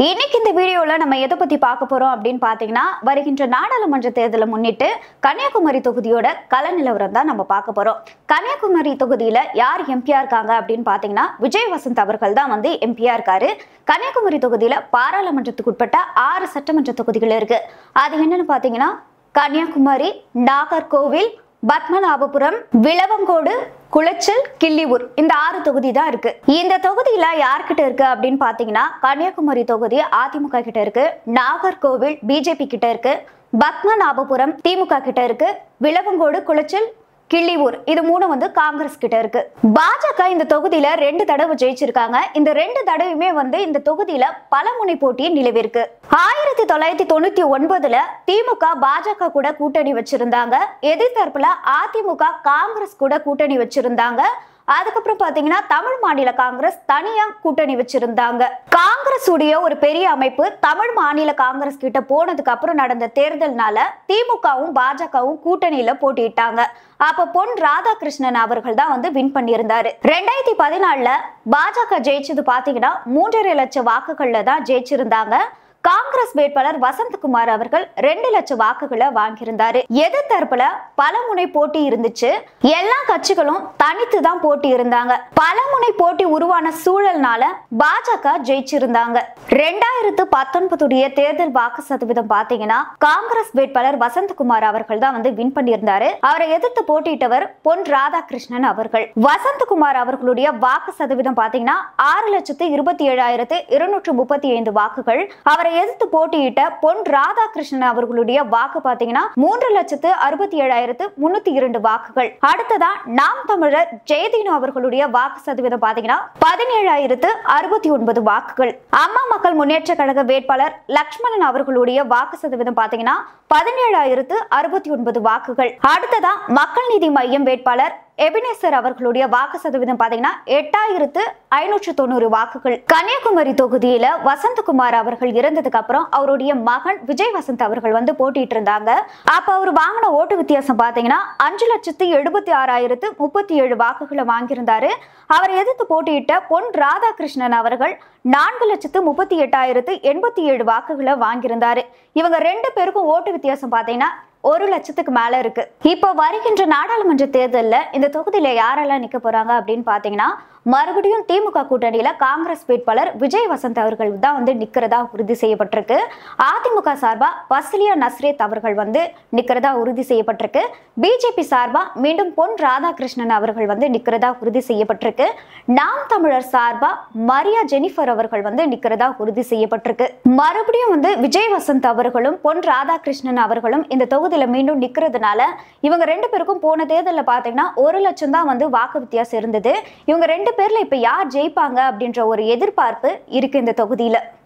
இன்னைக்கு இந்த வீடியோல நம்ம எதை பத்தி பார்க்க போறோம் அப்படின்னு பாத்தீங்கன்னா வருகின்ற நாடாளுமன்ற தேர்தலை முன்னிட்டு கன்னியாகுமரி தொகுதியோட கள நிலவரம் தான் நம்ம பார்க்க போறோம் கன்னியாகுமரி தொகுதியில யார் எம்பியா இருக்காங்க அப்படின்னு பாத்தீங்கன்னா விஜய் வசந்த் அவர்கள் தான் வந்து எம்பியா இருக்காரு கன்னியாகுமரி தொகுதியில பாராளுமன்றத்துக்கு உட்பட்ட ஆறு சட்டமன்ற தொகுதிகள் இருக்கு அது என்னன்னு பாத்தீங்கன்னா கன்னியாகுமரி நாகர்கோவில் பத்மநாபபுரம் விளவங்கோடு குளச்சல் கிள்ளியூர் இந்த ஆறு தொகுதி தான் இருக்கு இந்த தொகுதியில யார்கிட்ட இருக்கு அப்படின்னு பாத்தீங்கன்னா கன்னியாகுமரி தொகுதி அதிமுக கிட்ட இருக்கு நாகர்கோவில் பிஜேபி கிட்ட இருக்கு பத்மநாபபுரம் திமுக கிட்ட இருக்கு விளவங்கோடு குளச்சல் கிள்ளியூர் இது மூணு வந்து காங்கிரஸ் கிட்ட இருக்கு பாஜக இந்த தொகுதியில ரெண்டு தடவை ஜெயிச்சிருக்காங்க இந்த ரெண்டு தடவையுமே வந்து இந்த தொகுதியில பலமுனை போட்டி நிலவிருக்கு ஆயிரத்தி தொள்ளாயிரத்தி தொண்ணூத்தி ஒன்பதுல திமுக பாஜக கூட கூட்டணி வச்சிருந்தாங்க எதிர்த்தரப்புல அதிமுக காங்கிரஸ் கூட கூட்டணி வச்சிருந்தாங்க அதுக்கப்புறம் பாத்தீங்கன்னா தமிழ் மாநில காங்கிரஸ் தனியா கூட்டணி வச்சிருந்தாங்க காங்கிரஸ் உடைய ஒரு பெரிய அமைப்பு தமிழ் மாநில காங்கிரஸ் கிட்ட போனதுக்கு அப்புறம் நடந்த தேர்தல்னால திமுகவும் பாஜகவும் கூட்டணியில போட்டியிட்டாங்க அப்ப பொன் ராதாகிருஷ்ணன் அவர்கள் தான் வந்து வின் பண்ணியிருந்தாரு ரெண்டாயிரத்தி பதினாலுல பாஜக ஜெயிச்சது பாத்தீங்கன்னா மூன்றரை லட்சம் வாக்குகள்ல தான் ஜெயிச்சிருந்தாங்க காங்கிரஸ் வேட்பாளர் வசந்தகுமார் அவர்கள் ரெண்டு லட்சம் வாக்குகளை வாங்கியிருந்தாரு எதிர் தரப்புல பலமுனை போட்டி இருந்துச்சு எல்லா கட்சிகளும் தனித்து தான் போட்டி இருந்தாங்க பலமுனை போட்டி உருவான சூழல்னால பாஜக ஜெயிச்சிருந்தாங்க ரெண்டாயிரத்து பத்தொன்பதுடைய தேர்தல் வாக்கு சதவீதம் பாத்தீங்கன்னா காங்கிரஸ் வேட்பாளர் வசந்தகுமார் அவர்கள் தான் வந்து வின் பண்ணியிருந்தாரு அவரை எதிர்த்து போட்டியிட்டவர் பொன் ராதாகிருஷ்ணன் அவர்கள் வசந்தகுமார் அவர்களுடைய வாக்கு சதவீதம் பாத்தீங்கன்னா ஆறு லட்சத்து இருபத்தி ஏழாயிரத்து இருநூற்று முப்பத்தி ஐந்து வாக்குகள் அவரை எதிர்த்து போட்டியிட்ட பொன் ராதாகிருஷ்ணன் அவர்களுடைய வாக்கு பாத்தீங்கன்னா மூன்று லட்சத்து அறுபத்தி ஏழாயிரத்து முன்னூத்தி இரண்டு வாக்குகள் அடுத்ததா நாம் தமிழர் ஜெயதீனு அவர்களுடைய வாக்கு சதவீதம் பாத்தீங்கன்னா பதினேழாயிரத்து அறுபத்தி ஒன்பது வாக்குகள் அம்மா மக்கள் முன்னேற்ற கழக வேட்பாளர் லக்ஷ்மணன் அவர்களுடைய வாக்கு சதவீதம் பாத்தீங்கன்னா பதினேழாயிரத்து அறுபத்தி ஒன்பது வாக்குகள் அடுத்ததா மக்கள் நீதி மையம் வேட்பாளர் எபினேசர் அவர்களுடைய வாக்கு சதவீதம் பாத்தீங்கன்னா எட்டாயிரத்து ஐநூற்று தொண்ணூறு வாக்குகள் கன்னியாகுமரி தொகுதியில வசந்தகுமார் அவர்கள் இறந்ததுக்கு அப்புறம் அவருடைய மகன் விஜய் வசந்த் அவர்கள் வந்து போட்டிட்டு இருந்தாங்க அப்ப அவர் வாங்கின ஓட்டு வித்தியாசம் பாத்தீங்கன்னா அஞ்சு லட்சத்து எழுபத்தி ஆறாயிரத்து முப்பத்தி ஏழு வாக்குகளை வாங்கியிருந்தாரு அவரை எதிர்த்து போட்டியிட்ட பொன் ராதாகிருஷ்ணன் அவர்கள் நான்கு லட்சத்து முப்பத்தி எட்டாயிரத்து எண்பத்தி ஏழு வாக்குகளை வாங்கியிருந்தாரு இவங்க ரெண்டு பேருக்கும் ஓட்டு வித்தியாசம் பாத்தீங்கன்னா ஒரு லட்சத்துக்கு மேல இருக்கு இப்போ வருகின்ற நாடாளுமன்ற தேர்தல்ல இந்த தொகுதியில யாரெல்லாம் நிக்க போறாங்க அப்படின்னு பாத்தீங்கன்னா மறுபடியும் திமுக கூட்டணியில காங்கிரஸ் வேட்பாளர் விஜய் வசந்த் அவர்கள் தான் வந்து நிக்கிறதா உறுதி செய்யப்பட்டிருக்கு அதிமுக சார்பா பசிலியா நஸ்ரேத் அவர்கள் வந்து நிக்கிறதா உறுதி செய்யப்பட்டிருக்கு பிஜேபி சார்பா மீண்டும் பொன் ராதாகிருஷ்ணன் அவர்கள் வந்து நிக்கிறதா உறுதி செய்யப்பட்டிருக்கு நாம் தமிழர் சார்பா மரியா ஜெனிஃபர் அவர்கள் வந்து நிக்கிறதா உறுதி செய்யப்பட்டிருக்கு மறுபடியும் வந்து விஜய் வசந்த் அவர்களும் பொன் ராதாகிருஷ்ணன் அவர்களும் இந்த தொகுதியில மீண்டும் நிக்கிறதுனால இவங்க ரெண்டு பேருக்கும் போன தேர்தலில் பார்த்தீங்கன்னா ஒரு லட்சம் தான் வந்து வாக்கு வித்தியாசம் இருந்தது இவங்க ரெண்டு பேர்ல இப்ப யார் ஜெயிப்பாங்க அப்படின்ற ஒரு எதிர்பார்ப்பு இருக்கு இந்த தொகுதியில